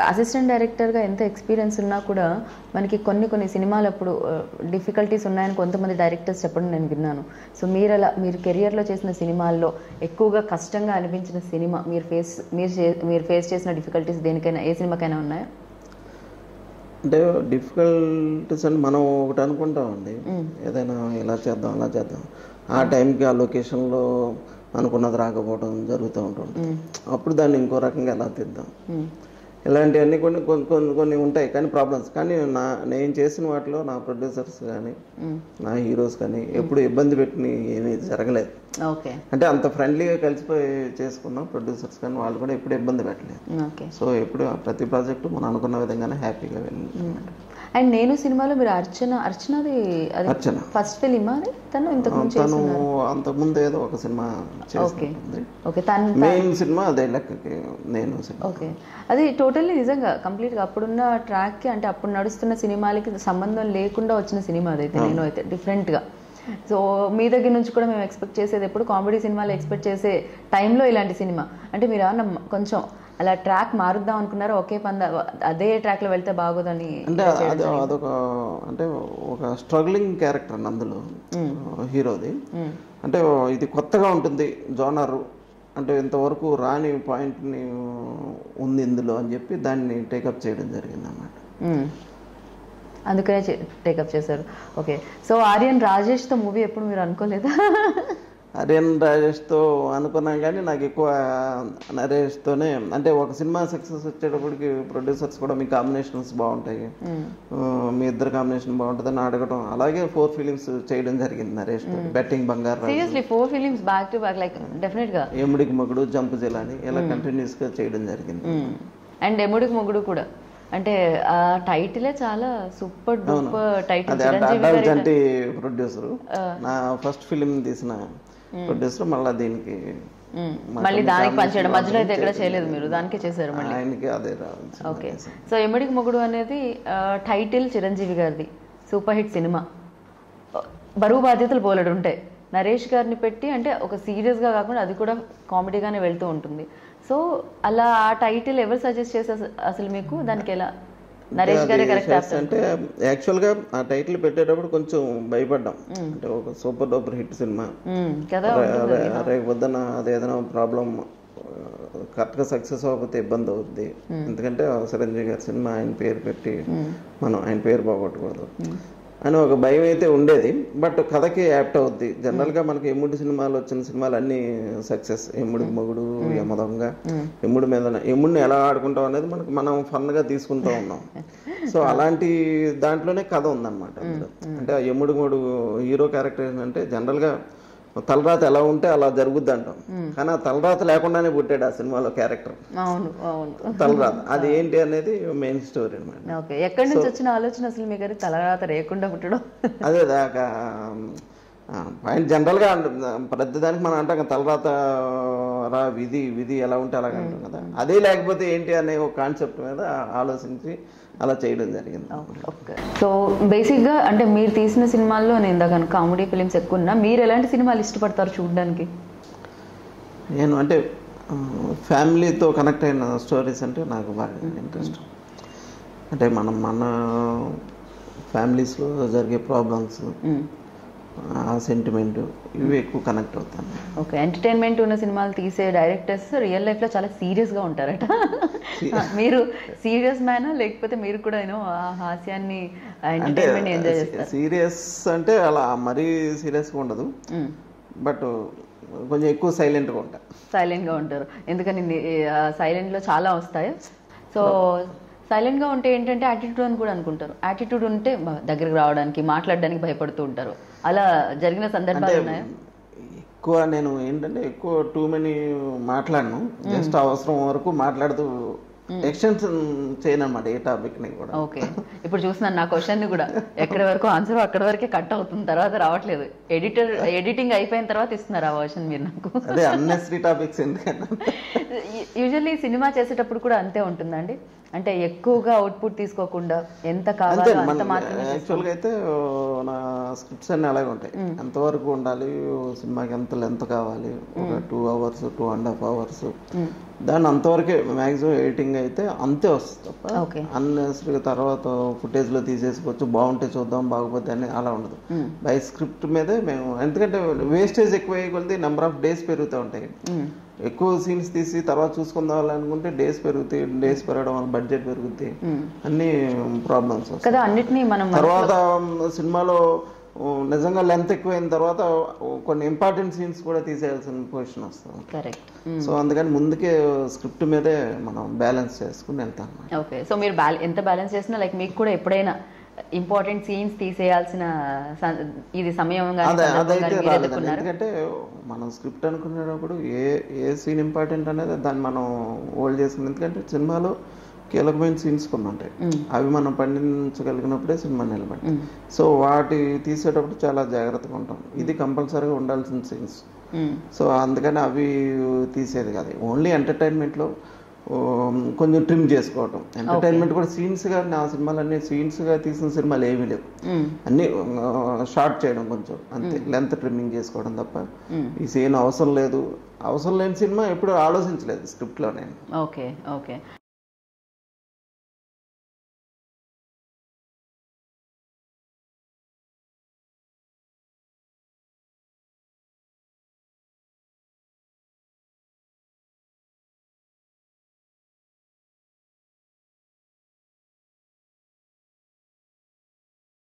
Assistant డైరెక్టర్గా ఎంత experience ఉన్నా కూడా మనకి కొన్ని కొన్ని సినిమాలు అప్పుడు డిఫికల్టీస్ ఉన్నాయని కొంతమంది డైరెక్టర్స్ చెప్పడం నేను విన్నాను సో మీరు అలా మీరు కెరియర్లో చేసిన సినిమాల్లో ఎక్కువగా కష్టంగా అనిపించిన సినిమా మీరు ఫేస్ మీరు చే- మీరు ఫేస్ చేసిన డిఫికల్టీస్ దేనికైనా ఏ సినిమాకైనా ఉన్నాయా అంటే డిఫికల్టీస్ అని మనం ఒకటి అనుకుంటామండి ఏదైనా ఇలా చేద్దాం అలా చేద్దాం ఆ టైంకి ఆ లొకేషన్లో అనుకున్నది రాకపోవడం జరుగుతూ ఉంటుంది అప్పుడు దాన్ని ఇంకో రకంగా ఎలా తీద్దాం ఇలాంటివన్నీ కొన్ని కొన్ని కొన్ని కొన్ని ఉంటాయి కానీ ప్రాబ్లమ్స్ కానీ నా నేను చేసిన వాటిలో నా ప్రొడ్యూసర్స్ కానీ నా హీరోస్ కానీ ఎప్పుడు ఇబ్బంది పెట్టిన ఏమీ జరగలేదు ఓకే అంటే అంత ఫ్రెండ్లీగా కలిసిపోయి చేసుకున్నాం ప్రొడ్యూసర్స్ కానీ వాళ్ళు కూడా ఎప్పుడు ఇబ్బంది పెట్టలేదు ఓకే సో ఎప్పుడు ఆ ప్రతి ప్రాజెక్టు మనం అనుకున్న విధంగానే హ్యాపీగా వెళ్ళింది అండ్ నేను సినిమాలో మీరు అర్చన అర్చనది అది అర్చన ఫస్ట్ ఫిలిమా అది తను ఇంతకు ముందు తను అంతకుముందు ఏదో ఒక సినిమా చేస్తుంది ఓకే తను మెయిన్ సినిమా అదే లెక్కకి నేను సినిమా ఓకే అది టోటల్లీ నిజంగా కంప్లీట్గా అప్పుడున్న ట్రాక్కి అంటే అప్పుడు నడుస్తున్న సినిమాలకి సంబంధం లేకుండా వచ్చిన సినిమా అదైతే నేను అయితే డిఫరెంట్గా సో మీ దగ్గర నుంచి కూడా మేము ఎక్స్పెక్ట్ చేసేది ఎప్పుడు కామెడీ సినిమాలు ఎక్స్పెక్ట్ చేసే టైంలో ఇలాంటి సినిమా అంటే మీరు ఏమన్నా కొంచెం అలా ట్రాక్ మారుద్దాం అనుకున్నారా ఒకే పంద అదే ట్రాక్లో వెళ్తే బాగోదని అంటే అది అదొక అంటే ఒక స్ట్రగ్లింగ్ క్యారెక్టర్ అండి అందులో హీరోది అంటే ఇది కొత్తగా ఉంటుంది జోనర్ అంటే ఇంతవరకు రాని పాయింట్ని ఉంది ఇందులో అని చెప్పి దాన్ని టేకప్ చేయడం జరిగింది అన్నమాట మ్మ్. అందుకనే టేకప్ చేశారు ఓకే సో ఆర్యన్ రాజేష్తో మూవీ ఎప్పుడు మీరు అనుకోలేదా అరియన్ రాజేష్తో అనుకున్నాం కానీ నాకు ఎక్కువ నరేష్తోనే అంటే ఒక సినిమా సక్సెస్ వచ్చేటప్పటికి ప్రొడ్యూసర్స్ కూడా మీ కాంబినేషన్స్ బాగుంటాయి ఆ, మీ ఇద్దరు కాంబినేషన్ బాగుంటుందని అడగటం అలాగే ఫోర్ ఫిలిమ్స్ చేయడం జరిగింది Naresh betting Bangaru Raju, seriously four films back to back like డెఫినెట్గా ఎముడికి మగుడు జంపు జిలాని ఇలా కంటిన్యూస్ గా చేయడం జరిగింది అండ్ ఎముడికి మొగుడు కూడా అంటే ఆ టైటిలే చాలా సూపర్ డూపర్ టైటిల్ అది అడ్డాల్ జంటి ప్రొడ్యూసర్ నా ఫస్ట్ ఫిలిం తీసిన ప్రొడ్యూసర్ మళ్ళీ దీనికి మళ్ళీ దానికి పనిచేయడం మధ్యలో అయితే ఎక్కడ చేయలేదు మీరు దానికే చేశారు మళ్ళీ ఆయనకి అదే రావాలి ఓకే సో ఎమ్మడికి మొగుడు అనేది టైటిల్ చిరంజీవి గారిది సూపర్ హిట్ సినిమా బరువు బాధ్యతలు బోలెడు ఉంటాయి నరేష్ గారిని పెట్టి అంటే ఒక సీరియస్గా కాకుండా అది కూడా కామెడీగానే వెళ్తూ ఉంటుంది సో అలా ఆ టైటిల్ ఎవరు సజెస్ట్ చేశారు అసలు మీకు దానికి ఎలా నరేష్ గారే కరెక్ట్ చేస్తే అంటే యాక్చువల్గా ఆ టైటిల్ పెట్టేటప్పుడు కొంచెం భయపడ్డాం అంటే ఒక సూపర్ డూపర్ హిట్ సినిమా కదా రే- రే- రేపు పొద్దున అది ఏదైనా ప్రాబ్లం కరెక్ట్గా సక్సెస్ అవ్వకపోతే ఇబ్బంది అవుద్ది ఎందుకంటే చిరంజీవి గారి సినిమా ఆయన పేరు పెట్టి మనం ఆయన పేరు పోగొట్టకూడదు అని ఒక భయం అయితే ఉండేది బట్ కథకి యాప్ట్ అవుద్ది జనరల్గా మనకి ఎమ్ముడి సినిమాలు వచ్చిన సినిమాలు అన్నీ సక్సెస్ ఎమ్ముడి మొగుడు యమదొంగ ఎమ్ముడి మీద ఎమ్ముడిని ఎలా ఆడుకుంటాం అనేది మనకి మనం ఫన్గా తీసుకుంటూ ఉన్నాం సో అలాంటి దాంట్లోనే కథ ఉందన్నమాట అందులో. అంటే ఆ ఎమ్ముడి మొగుడు హీరో క్యారెక్టర్ అంటే జనరల్గా తలరాత ఎలా ఉంటే అలా జరుగుద్ది అంటాం కానీ ఆ తలరాత లేకుండానే పుట్టాడు ఆ సినిమాలో క్యారెక్టర్ అవును అవును తలరాత అది ఏంటి అనేది మెయిన్ స్టోరీ అనమాట ఓకే ఎక్కడి నుంచి వచ్చిన ఆలోచన అసలు మీ గారి తలరాత రేయకుండా పుట్టడం అదే దాకా పాయింట్ జనరల్గా ప్రతి దానికి మనం అంటాం కదా, తలరాత రా విధి విధి ఎలా ఉంటే అలాగ అంటాం కదా అదే లేకపోతే ఏంటి అనే ఒక కాన్సెప్ట్ మీద ఆలోచించి అలా చేయడం జరిగింది ఓకే సో బేసిక్గా అంటే మీరు తీసిన సినిమాల్లో నేను ఇందాక కామెడీ ఫిలిమ్స్ ఎక్కువ ఉన్నా మీరు ఎలాంటి సినిమాలు ఇష్టపడతారు చూడడానికి నేను అంటే ఫ్యామిలీతో కనెక్ట్ అయిన స్టోరీస్ అంటే నాకు బాగా ఇంట్రెస్ట్ అంటే మనం మన ఫ్యామిలీస్లో జరిగే ప్రాబ్లమ్స్ ఆ సెంటిమెంట్ ఇవి ఎక్కువ కనెక్ట్ అవుతాను ఓకే ఎంటర్టైన్మెంట్ ఉన్న సినిమాలు తీసే డైరెక్టర్స్ రియల్ లైఫ్ లో చాలా సీరియస్ గా ఉంటారట మీరు సీరియస్ మ్యానా లేకపోతే మీరు కూడా యూనో ఆ హాస్యాన్ని అంటే ఎంటర్టైన్మెంట్ ఎంజాయ్ చేస్తారు సీరియస్ అంటే అలా మరీ సీరియస్గా ఉండదు బట్ కొంచెం ఎక్కువ సైలెంట్గా ఉంటా సైలెంట్ గా ఉంటారు ఎందుకని సైలెంట్ లో చాలా వస్తాయి సో సైలెంట్ గా ఉంటే ఏంటంటే యాటిట్యూడ్ అని కూడా అనుకుంటారు యాటిట్యూడ్ ఉంటే బ- దగ్గరికి రావడానికి మాట్లాడడానికి భయపడుతూ ఉంటారు అలా జరిగిన సందర్భాలు ఉన్నాయా ఎక్కువ నేను ఏంటంటే ఎక్కువ టూ మెనీ మాట్లాడను జస్ట్ అవసరం వరకు మాట్లాడుతూ ఎక్స్టెన్షన్ చేయను అనమాట ఏ టాపిక్ని కూడా ఓకే ఇప్పుడు చూస్తున్నాను నా క్వశ్చన్ కూడా ఎక్కడి వరకు ఆన్సర్ అక్కడి వరకే కట్ అవుతుంది తర్వాత రావట్లేదు ఎడిటర్ ఎడిటింగ్ అయిపోయిన తర్వాత ఇస్తున్నారు ఆ వర్షన్ మీరు నాకు అదే అన్నెసరీ టాపిక్స్ ఎందుకంటే యూజువల్లీ సినిమా చేసేటప్పుడు కూడా అంతే ఉంటుందండి అంటే ఎక్కువగా అవుట్పుట్ తీసుకోకుండా ఎంత అంతే కావాలో అంత మన మాత్రమే యాక్చువల్గా అయితే ఓ, నా స్క్రిప్ట్స్ అన్నీ అలాగే ఉంటాయి ఎంతవరకు ఉండాలి ఓ సినిమాకి ఎంత లెంత్ కావాలి ఒక two hours two and half hours దాన్ని అంతవరకే మ్యాక్సిమం ఎడిటింగ్ అయితే అంతే వస్తుంది తప్ప ఓకే అన్నెసరీగా తర్వాత ఫుటేజ్లో తీసేసుకోవచ్చు బాగుంటే చూద్దాం బాగోపోతే అని అలా ఉండదు బై స్క్రిప్ట్ మీదే మేము ఎందుకంటే వేస్టేజ్ ఎక్కువ కొలిది నెంబర్ ఆఫ్ డేస్ పెరుగుతూ ఉంటాయి ఎక్కువ సీన్స్ తీసి తర్వాత చూసుకుందాం అనుకుంటే డేస్ పెరుగుతాయి డేస్ పెరగడం వల్ల బడ్జెట్ పెరుగుతాయి అన్ని ప్రాబ్లమ్స్ వస్తాయి కదా అన్నిటినీ మనం తర్వాత సినిమాలో ఓ, నిజంగా లెంత్ ఎక్కువైన తర్వాత ఓ, కొన్ని ఇంపార్టెంట్ సీన్స్ కూడా తీసేయాల్సిన పొజిషన్ వస్తుంది కరెక్ట్ సో అందుకని ముందుకే స్క్రిప్ట్ మీదే మనం బ్యాలెన్స్ చేసుకుని వెళ్తాం ఓకే సో మీరు బ్యాల ఎంత బ్యాలెన్స్ చేసినా లైక్ మీకు కూడా ఎప్పుడైనా ఇంపార్టెంట్ సీన్స్ తీసేయాల్సిన స- ఇది సమయం కానీ అదే సందర్భం అదైతే కానీ మీరు రాలేదండి ఎదుర్కొన్నారా? ఎందుకంటే మనం స్క్రిప్ట్ అనుకునేటప్పుడు ఏ ఏ సీన్ ఇంపార్టెంట్ అనేది దాన్ని మనం హోల్డ్ చేసుకుని ఎందుకంటే సినిమాలో కీలకమైన సీన్స్ కొన్ని ఉంటాయి అవి మనం పండించగలిగినప్పుడే సినిమా నిలబడి సో వాటి తీసేటప్పుడు చాలా జాగ్రత్తగా ఉంటాం ఇది కంపల్సరీగా ఉండాల్సిన సీన్స్ మ్మ్. సో అందుకని అవి తీసేది కాదు ఓన్లీ ఎంటర్టైన్మెంట్లో కొంచెం ట్రిమ్ చేసుకోవటం ఎంటర్టైన్మెంట్ కూడా సీన్స్గా నా సినిమాలన్నీ సీన్స్గా తీసిన సినిమాలు ఏమీ లేవు మ్మ్. అన్ని షార్ట్ చేయడం కొంచెం అంతే లెంత్ ట్రిమ్మింగ్ చేసుకోవడం తప్ప ఈ సీన్ అవసరం లేదు అవసరం లేని సినిమా ఎప్పుడు ఆలోచించలేదు స్క్రిప్ట్లో నేను ఓకే ఓకే